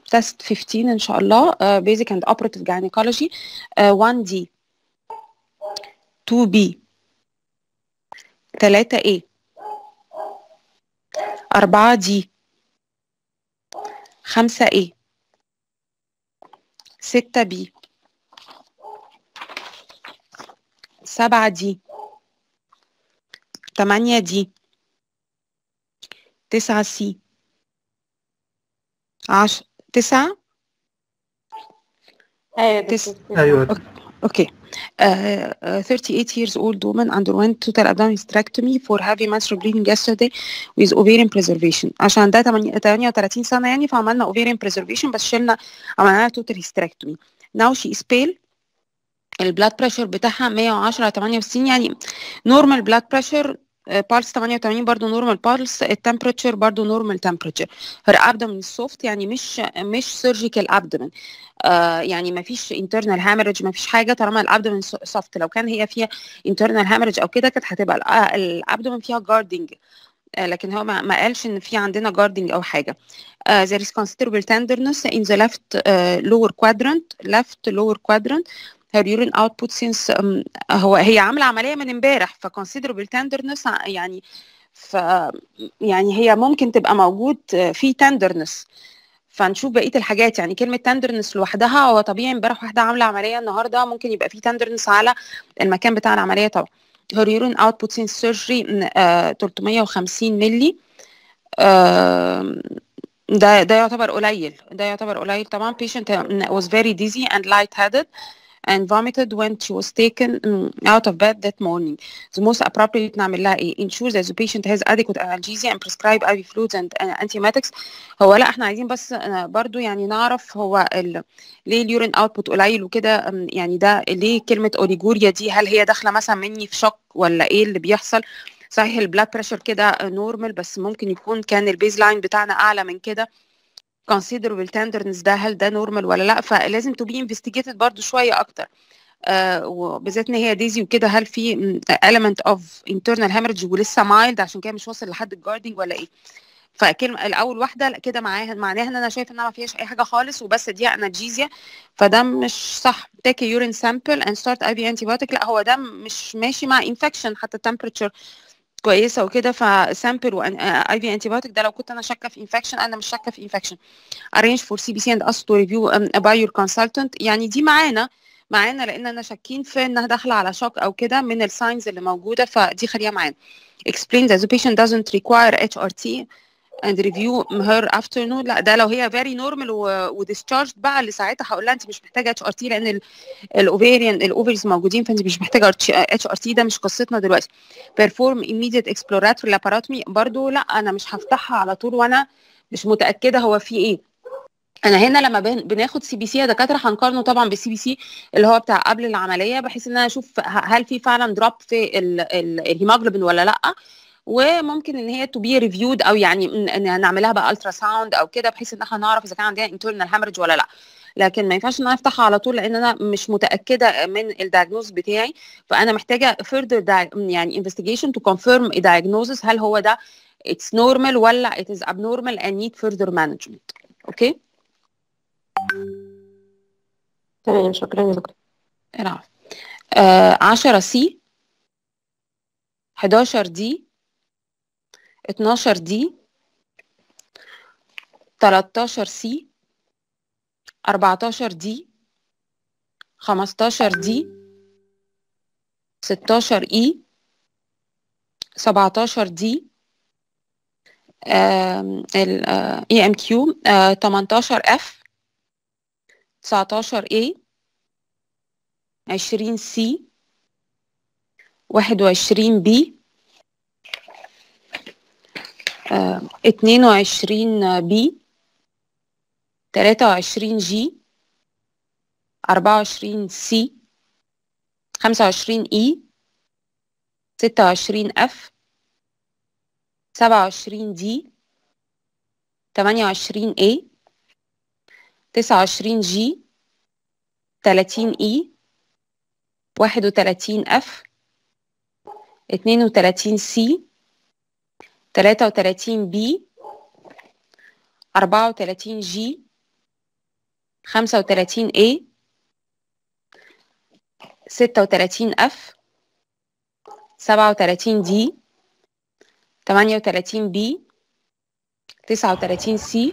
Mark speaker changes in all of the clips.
Speaker 1: تيست 15 ان شاء الله بيزك اند اوبراتيف جاينيكولوجي 1 دي 2 بي 3 A 4 دي 5 A 6 B 7 دي 8 دي 9 سي 10 9
Speaker 2: ايوه
Speaker 1: تس-
Speaker 2: دكتور.
Speaker 3: ايوه
Speaker 1: Okay. Uh, uh, 38 years old woman underwent total abdominal hysterectomy for heavy menstrual bleeding yesterday with ovarian preservation عشان ده 38 سنة يعني فعملنا ovarian preservation بس شلنا عملنا لها total hysterectomy. Now she is pale البلاد بريشر بتاعها 110 على 68 يعني نورمال بلاد بريشر بالس 88 برضه نورمال بالس التمبريتشر برضه نورمال تمبريتشر هير ابدومين سوفت يعني مش مش سيرجيكال ابدومين آه يعني ما فيش انترنال هامرج ما فيش حاجه طالما الابدومين سوفت لو كان هي فيها انترنال هامرج او كده كانت هتبقى الابدومين فيها جاردنج لكن هو ما, ما قالش ان في عندنا جاردنج او حاجه uh, there is considerable tenderness in the left uh, lower quadrant left lower quadrant her urine output since um, هو هي عامله عمليه من امبارح ف considerable tenderness ع- يعني ف يعني هي ممكن تبقى موجود في tenderness فنشوف بقيه الحاجات يعني كلمه tenderness لوحدها هو طبيعي امبارح واحده عامله عمليه النهارده ممكن يبقى في tenderness على المكان بتاع العمليه طبعا her urine output since surgery آه 350 ملي آه ده ده يعتبر قليل ده يعتبر قليل طبعا patient was very dizzy and lightheaded and vomited when she was taken um, out of bed that morning. The most appropriate نعمل لها ايه؟ Ensure that the patient has adequate analgesia and prescribe IV fluids and uh, antiemetics. هو لا احنا عايزين بس uh, برضو يعني نعرف هو ال... ليه اليورين اوتبوت قليل وكده um, يعني ده ليه كلمة اوليجوريا دي هل هي داخلة مثلا مني في شك ولا ايه اللي بيحصل؟ صحيح البلاد بريشر كده نورمال بس ممكن يكون كان البيز لاين بتاعنا اعلى من كده considerable tenderness ده هل ده نورمال ولا لا فلازم to be investigated برضو شويه اكتر آه وبالذات ان هي ديزي وكده هل في م- element of internal hemorrhage ولسه mild عشان كده مش واصل لحد الجاردنج ولا ايه فكلمه الاول واحده لا كده معاها معناها ان انا شايفه انها ما فيهاش اي حاجه خالص وبس دي انالجيزيا فده مش صح take a urine sample and start IV antibiotic لا هو ده مش ماشي مع infection حتى temperature كويسه وكده فسامبل واي في انتي بايوتيك ده لو كنت انا شاكه في انفكشن انا مش شاكه في انفكشن arrange for CBC and ask to review um, by your consultant يعني دي معانا معانا لان انا شاكين في انها داخله على شوك او كده من الساينز اللي موجوده فدي خليها معانا explain that the patient doesn't require HRT and review her afternoon لا ده لو هي very normal و discharged بقى اللي ساعتها هقول لها انت مش محتاجه اتش ار تي لان الاوفيريان الاوفرز موجودين فانت مش محتاجه اتش ار تي ده مش قصتنا دلوقتي perform immediate exploratory laparotomy برضو لا انا مش هفتحها على طول وانا مش متاكده هو في ايه انا هنا لما بن- بناخد سي بي سي يا دكاتره هنقارنه طبعا بالسي بي سي اللي هو بتاع قبل العمليه بحيث ان انا اشوف ه- هل في فعلا دروب في ال- ال- الهيموجلوبين ولا لا وممكن ان هي تو بي ريفيود او يعني ن- ن- نعملها بقى الترا ساوند او كده بحيث ان احنا نعرف اذا كان عندنا انترنال هامرج ولا لا لكن ما ينفعش ان انا افتحها على طول لان انا مش متاكده من الدايجنوز بتاعي فانا محتاجه further di- يعني investigation to confirm a diagnosis هل هو ده it's normal ولا it is abnormal and need further management اوكي
Speaker 2: تمام شكرا يا دكتور
Speaker 1: العفو آه 10 سي 11 دي 12 دي 13 سي 14 دي 15 دي 16 اي 17 دي الاي ام كيو 18 اف 19 اي 20 سي 21 بي 22 بي 23 جي 24 سي 25 اي 26 اف 27 دي 28 اي 29 جي 30 اي 31 اف 32 سي 33 بي 34 جي 35 A 36 F 37 D 38 B 39 C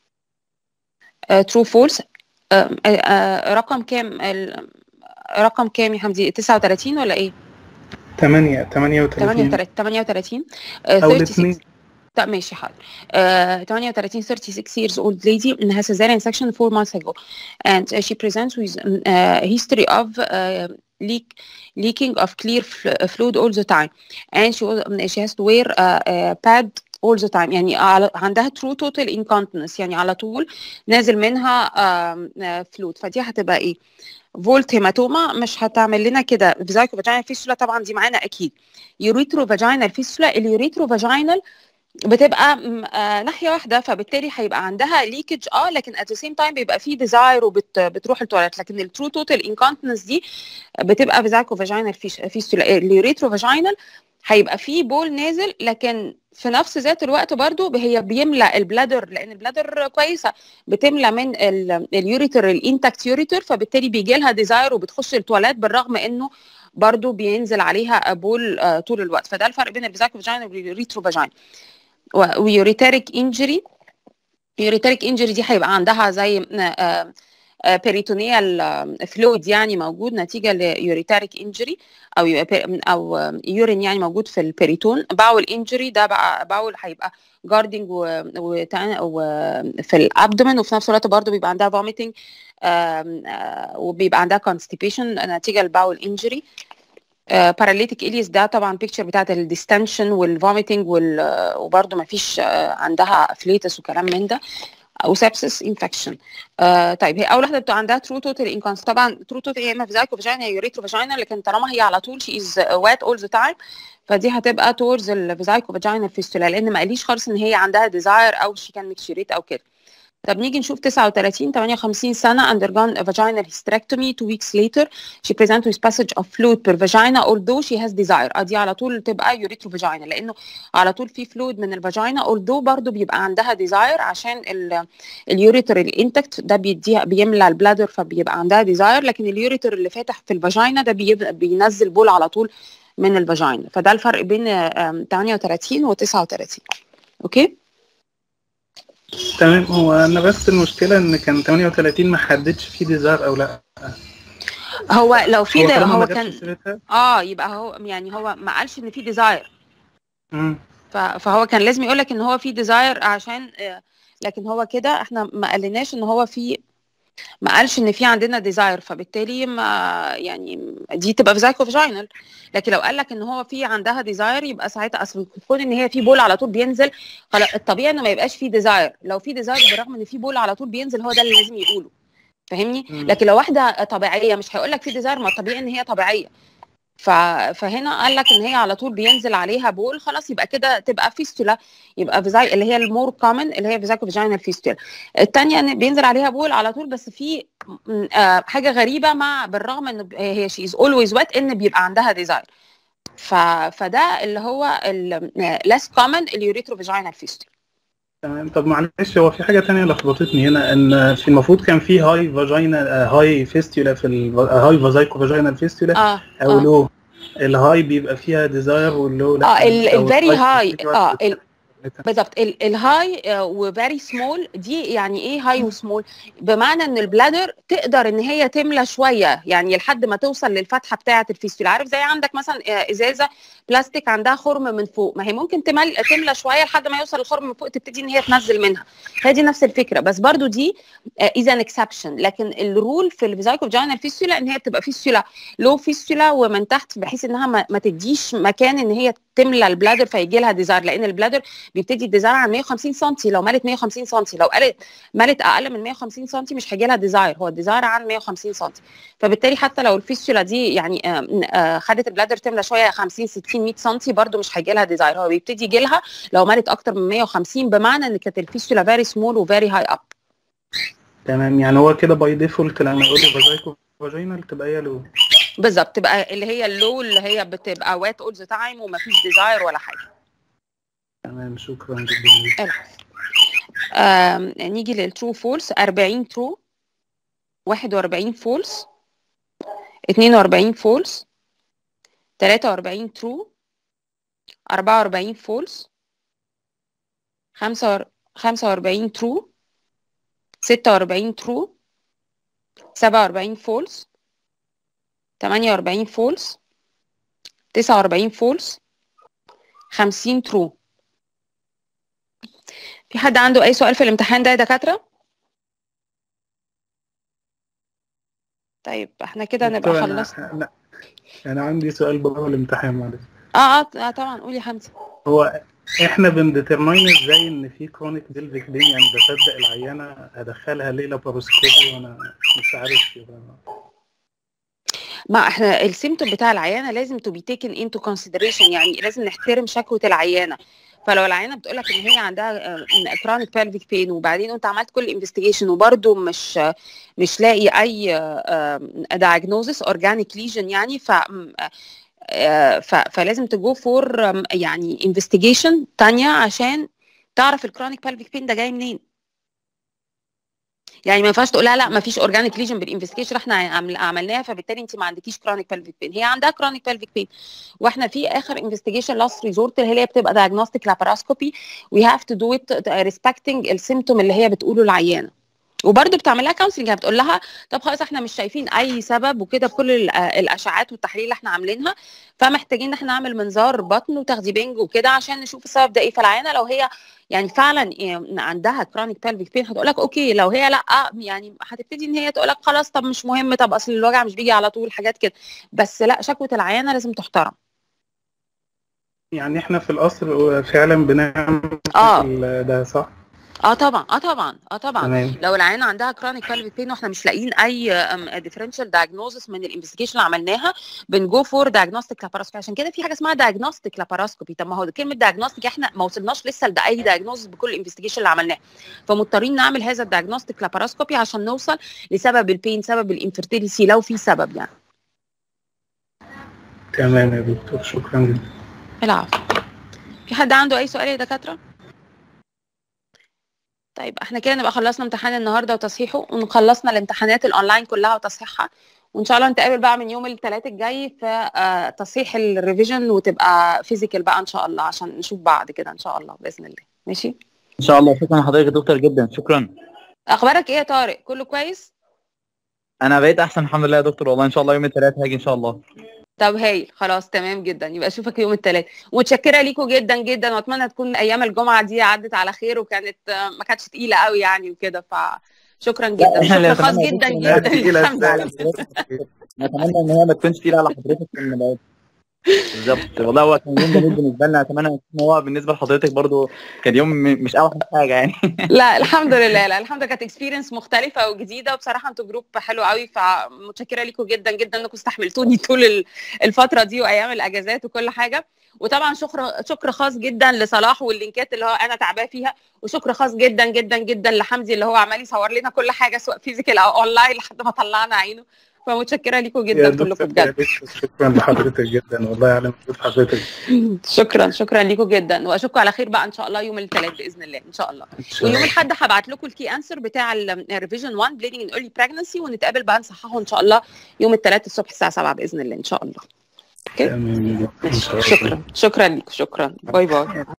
Speaker 1: ترو فولس رقم كام ال- رقم كام يا حمدي 39 ولا ايه
Speaker 3: 8 38
Speaker 1: 38 38
Speaker 3: او
Speaker 1: 36
Speaker 3: الاثنين
Speaker 1: طب ماشي حاضر uh, 38 36 years old lady has cesarean section four months ago and uh, she presents with um, uh, history of uh, leak leaking of clear fl- fluid all the time and she was, she has to wear a, a pad all the time يعني على عندها true total incontinence يعني على طول نازل منها فلويد فدي هتبقى ايه فولت هيماتوما مش هتعمل لنا كده فيزايكو فاجينال فيستولا طبعا دي معانا اكيد يوريترو فاجينال فيستولا اليوريترو فاجينال بتبقى م- آه ناحيه واحده فبالتالي هيبقى عندها ليكج اه لكن ات ذا سيم تايم بيبقى فيه ديزاير وبتروح التواليت لكن الترو توتال انكونتنس دي بتبقى فيزايكو فاجينال فيستولا اليوريترو فاجينال هيبقى فيه بول نازل لكن في نفس ذات الوقت برضو هي بيملى البلادر لان البلادر كويسه بتملى من ال- اليوريتر الانتاكت يوريتر فبالتالي بيجي لها ديزاير وبتخش التواليت بالرغم انه برضو بينزل عليها بول آه، طول الوقت فده الفرق بين الفيزايكو فاجينال واليوريترو فاجينال ويوريتاريك انجري يوريتاريك انجري دي هيبقى عندها زي بيريتونيال فلويد يعني موجود نتيجه ليوريتاريك انجري او يبقى- او يورين يعني موجود في البيريتون باول انجري ده بقى باول هيبقى جاردنج وفي الابدومن وفي نفس الوقت برضه بيبقى عندها فوميتنج وبيبقى عندها كونستيبيشن نتيجه الباول انجري باراليتيك اليس ده طبعا بيكتشر بتاعت الديستنشن والفوميتنج وبرده ما فيش عندها فليتس وكلام من ده او سابسس انفكشن آه طيب هي اول واحده بتبقى عندها ترو توتال انكونس طبعا ترو توتال يا اما فيزايكو فاجينا يا يوريترو فاجينا لكن طالما هي على طول شي از وات اول ذا تايم فدي هتبقى تورز الفيزايكو فاجينا فيستولا لان ما قاليش خالص ان هي عندها ديزاير او شي كان ميكشوريت او كده طب نيجي نشوف 39 58 سنة undergone a vaginal hysterectomy two weeks later she present with passage of fluid per vagina although she has desire اه دي على طول تبقى يوريترو فاجينا لانه على طول في فلويد من الفاجينا although برضو بيبقى عندها desire عشان اليوريتر الانتكت ده بيديها بيملى البلادر فبيبقى عندها desire لكن اليوريتر اللي فاتح في الفاجينا ده بيبقى بينزل بول على طول من الفاجينا فده الفرق بين آم، 38 و 39 اوكي
Speaker 3: تمام هو انا بس المشكله ان كان 38 ما حددش فيه ديزاير او لا
Speaker 1: هو لو في
Speaker 3: هو
Speaker 1: ده
Speaker 3: طالما ما
Speaker 1: هو
Speaker 3: جابش
Speaker 1: كان
Speaker 3: سيرتها
Speaker 1: اه يبقى هو يعني هو ما قالش ان في ديزاير
Speaker 3: مم.
Speaker 1: فهو كان لازم يقول لك ان هو في ديزاير عشان آه، لكن هو كده احنا ما قالناش ان هو في ما قالش ان في عندنا ديزاير فبالتالي ما يعني دي تبقى فيزايكو فاجينال لكن لو قال لك ان هو في عندها ديزاير يبقى ساعتها اصل كون ان هي في بول على طول بينزل خلاص الطبيعي انه ما يبقاش في ديزاير لو في ديزاير بالرغم ان في بول على طول بينزل هو ده اللي لازم يقوله فاهمني
Speaker 3: مم.
Speaker 1: لكن لو واحده طبيعيه مش هيقول لك في ديزاير ما طبيعي ان هي طبيعيه ف... فهنا قال لك ان هي على طول بينزل عليها بول خلاص يبقى كده تبقى فيستولا يبقى فيزاي اللي هي المور كومن اللي هي فيزايكو فاجينال فيستولا الثانيه ان بينزل عليها بول على طول بس في م- آه حاجه غريبه مع بالرغم ان ب- هي شي از اولويز وات ان بيبقى عندها ديزاير ف... فده اللي هو less common اليوريترو فاجينال فيستولا
Speaker 3: تمام طب معلش هو في حاجه تانية لخبطتني هنا ان في المفروض كان في هاي فاجينا هاي فيستولا في هاي فازايكو فاجينال فيستولا
Speaker 1: اه
Speaker 3: او
Speaker 1: اه
Speaker 3: لو الهاي بيبقى فيها ديزاير واللو لا
Speaker 1: اه ال-
Speaker 3: أو
Speaker 1: الفيري
Speaker 3: الهاي
Speaker 1: هاي
Speaker 3: بيبقى
Speaker 1: اه
Speaker 3: فيها
Speaker 1: ال- بالظبط ال- الهاي وفيري سمول دي يعني ايه هاي وسمول بمعنى ان البلادر تقدر ان هي تملى شويه يعني لحد ما توصل للفتحه بتاعه الفيستولا عارف زي عندك مثلا آه، ازازه بلاستيك عندها خرم من فوق ما هي ممكن تمل تملى شويه لحد ما يوصل الخرم من فوق تبتدي ان هي تنزل منها هي دي نفس الفكره بس برضو دي از ان اكسبشن لكن الرول في الفيزايكو فاجينال فيستولا ان هي بتبقى فيستولا لو فيستولا ومن تحت بحيث انها ما, ما تديش مكان ان هي تملى البلادر فيجي لها ديزاير لان البلادر بيبتدي الديزاير عن 150 سم لو مالت 150 سم لو قالت مالت اقل من 150 سم مش هيجي لها ديزاير هو الديزاير عن 150 سم فبالتالي حتى لو الفيستولا دي يعني آه، آه، خدت البلادر تملى شويه 50 60 100 سم برده مش هيجي لها ديزاير هو بيبتدي يجي لها لو مالت اكتر من 150 بمعنى ان كانت الفيستولا فيري سمول وفيري هاي اب
Speaker 3: تمام يعني هو كده باي ديفولت لما يقول لي فازايكو فاجينال تبقى هي لو
Speaker 1: بالظبط تبقى اللي هي اللو اللي هي بتبقى وات اول ذا تايم ومفيش ديزاير ولا حاجه
Speaker 3: تمام شكرا جدا
Speaker 1: العفو. آم، نيجي للترو فولس 40 ترو 41 فولس 42 فولس 43 ترو 44 فولس 45 ترو 46 ترو 47 فولس 48 فولس 49 فولس 50 ترو في حد عنده اي سؤال في الامتحان ده يا دكاتره طيب احنا كده نبقى
Speaker 3: دكتور،
Speaker 1: خلصنا
Speaker 3: انا انا أنا عندي سؤال بره الامتحان معلش
Speaker 1: اه اه آه، طبعا قولي يا حمزه
Speaker 3: هو احنا بنديترماين ازاي ان في كرونيك بيلفيك بين يعني بصدق العيانه ادخلها ليه لاباروسكوبي وانا مش عارف كده
Speaker 1: ما احنا السيمتوم بتاع العيانه لازم تو بي تيكن انتو كونسيدريشن يعني لازم نحترم شكوى العيانه فلو العيانه بتقول لك ان هي عندها كرونيك بيلفيك بين وبعدين انت عملت كل انفستيجيشن وبرده مش مش لاقي اي دايجنوزس اورجانيك ليجن يعني ف آه، ف- فلازم تجو فور يعني انفستيجيشن تانية عشان تعرف الكرونيك بيلفيك بين ده جاي منين يعني ما ينفعش تقول لها لا ما فيش اورجانيك ليجن بالانفستيجيشن احنا عمل- عملناها فبالتالي انت ما عندكيش كرونيك بيلفيك بين هي عندها كرونيك بيلفيك بين واحنا في اخر انفستيجيشن لاست ريزورت اللي هي بتبقى دايجنوستيك لاباراسكوبي وي هاف تو دو ات ريسبكتنج السيمتوم اللي هي بتقوله العيانه وبرده بتعمل لها كونسلنج بتقول لها طب خلاص احنا مش شايفين اي سبب وكده في كل ال- الاشعاعات والتحاليل اللي احنا عاملينها فمحتاجين ان احنا نعمل منظار بطن وتاخدي بنج وكده عشان نشوف السبب ده ايه فالعيانه لو هي يعني فعلا إيه عندها كرونيك بيلفيك بين هتقول لك اوكي لو هي لا يعني هتبتدي ان هي تقول لك خلاص طب مش مهم طب اصل الوجع مش بيجي على طول حاجات كده بس لا شكوى العيانه لازم تحترم
Speaker 3: يعني احنا في القصر فعلا بنعمل
Speaker 1: آه.
Speaker 3: ال- ده صح؟
Speaker 1: اه طبعا اه طبعا اه طبعا
Speaker 3: تمام
Speaker 1: لو العيانه عندها كرونيك بيلفيك بين واحنا مش لاقيين اي ديفرنشال دايجنوزس من الانفستيجيشن اللي عملناها بنجو فور دايجنوستيك لاباراسكوبي عشان كده في حاجه اسمها دايجنوستيك لاباراسكوبي طب ما هو كلمه دايجنوستيك احنا ما وصلناش لسه لاي دايجنوزس بكل الانفستيجيشن اللي عملناها فمضطرين نعمل هذا الدايجنوستيك لاباراسكوبي عشان نوصل لسبب البين سبب الانفيرتيليتي لو في سبب يعني
Speaker 3: تمام يا دكتور شكرا جدا
Speaker 1: العفو في حد عنده اي سؤال يا دكاتره طيب احنا كده نبقى خلصنا امتحان النهارده وتصحيحه وخلصنا الامتحانات الاونلاين كلها وتصحيحها وان شاء الله نتقابل بقى من يوم الثلاث الجاي في آه، تصحيح الريفيجن وتبقى فيزيكال بقى ان شاء الله عشان نشوف بعض كده ان شاء الله باذن الله ماشي
Speaker 4: ان شاء الله شكرا لحضرتك يا دكتور جدا شكرا
Speaker 1: اخبارك ايه يا طارق كله كويس
Speaker 4: انا بقيت احسن الحمد لله يا دكتور والله ان شاء الله يوم الثلاث هاجي ان شاء الله
Speaker 1: طب هايل خلاص تمام جدا يبقى اشوفك يوم الثلاث متشكره ليكم جدا جدا واتمنى تكون ايام الجمعه دي عدت على خير وكانت آه، ما كانتش تقيله قوي يعني وكده فشكرا جدا
Speaker 4: إحنا اللي
Speaker 1: شكرا خاص
Speaker 4: نتمنى
Speaker 1: جدا
Speaker 4: بس إنها
Speaker 1: جدا
Speaker 3: تقيلة
Speaker 1: الحمد
Speaker 3: إزاي؟
Speaker 1: لله
Speaker 4: نتمنى ان هي ما تكونش تقيله على حضرتك إن بقى- بالظبط والله هو كان يوم جميل بالنسبه لنا اتمنى ان يكون هو بالنسبه لحضرتك برضو كان يوم م- مش اوحش حاجه يعني
Speaker 1: لا الحمد لله لا الحمد لله كانت اكسبيرينس مختلفه وجديده وبصراحه انتوا جروب حلو قوي فمتشكره ليكم جدا جدا انكم استحملتوني طول ال- الفتره دي وايام الاجازات وكل حاجه وطبعا شكر شكر خاص جدا لصلاح واللينكات اللي هو انا تعباه فيها وشكر خاص جدا جدا جدا لحمدي اللي هو عمال يصور لنا كل حاجه سواء فيزيكال او اونلاين لحد ما طلعنا عينه فمتشكره ليكم
Speaker 3: يا
Speaker 1: جدا كلكم
Speaker 3: دكتور
Speaker 1: بجد
Speaker 3: يا شكرا لحضرتك جدا والله على مجهود حضرتك
Speaker 1: شكرا شكرا ليكم جدا واشوفكم على خير بقى ان شاء الله يوم الثلاث باذن الله ان شاء الله
Speaker 3: إن شاء
Speaker 1: ويوم
Speaker 3: الله.
Speaker 1: الاحد هبعت لكم الكي انسر بتاع الريفيجن 1 بليدنج ان ايرلي بريجنسي ونتقابل بقى نصححه ان شاء الله يوم الثلاث الصبح الساعه 7 باذن الله ان شاء الله
Speaker 3: تمام يا دكتور. إن شاء الله.
Speaker 1: شكرا شكرا لكم شكرا باي باي